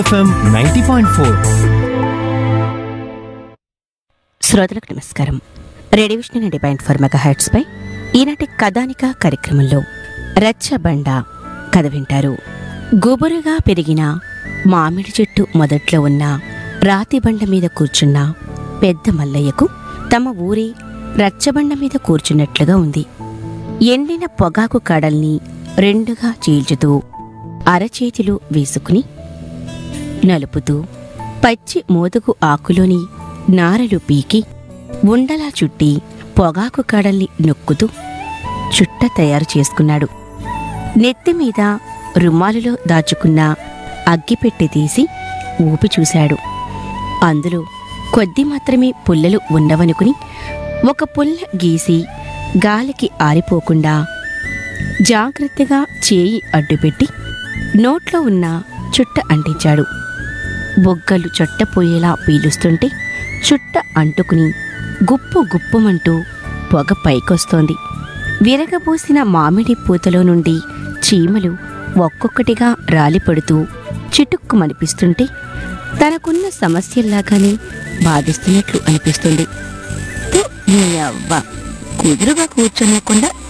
FM ninety point four శ్రోతలకు నమస్కారం radio Vishnu ninety point four mega పై ఈనాటి కథానిక కార్యక్రమంలో రచ్చబండ కథ వింటారు గుబురుగా పెరిగిన మామిడి చెట్టు మొదట్లో ఉన్న రాతి బండ మీద కూర్చున్న పెద్ద మల్లయ్యకు తమ ఊరి రచ్చబండ మీద కూర్చున్నట్లుగా ఉంది ఎండిన పొగాకు కడల్ని రెండుగా చీల్చుతూ అరచేతిలో వేసుకుని నలుపుతూ పచ్చి మోదుగు ఆకులోని నారలు పీకి ఉండలా చుట్టి పొగాకు కడల్ని నొక్కుతూ చుట్ట తయారు చేసుకున్నాడు నెత్తి మీద రుమాలులో దాచుకున్న అగ్గిపెట్టె తీసి ఊపి చూశాడు అందులో కొద్ది మాత్రమే పుల్లలు ఉండవనుకుని ఒక పుల్ల గీసి గాలికి ఆరిపోకుండా జాగ్రత్తగా చేయి అడ్డుపెట్టి నోట్లో ఉన్న చుట్ట అంటించాడు బొగ్గలు చొట్టపోయేలా పీలుస్తుంటే చుట్ట అంటుకుని గుప్పు గుప్పుమంటూ పొగ పైకొస్తోంది విరగబోసిన మామిడి పూతలో నుండి చీమలు ఒక్కొక్కటిగా రాలిపడుతూ చిటుక్కుమనిపిస్తుంటే తనకున్న సమస్యల్లాగానే బాధిస్తున్నట్లు అనిపిస్తుంది "థు, నీ అవ్వ కుదురుగా కూర్చోనకుండా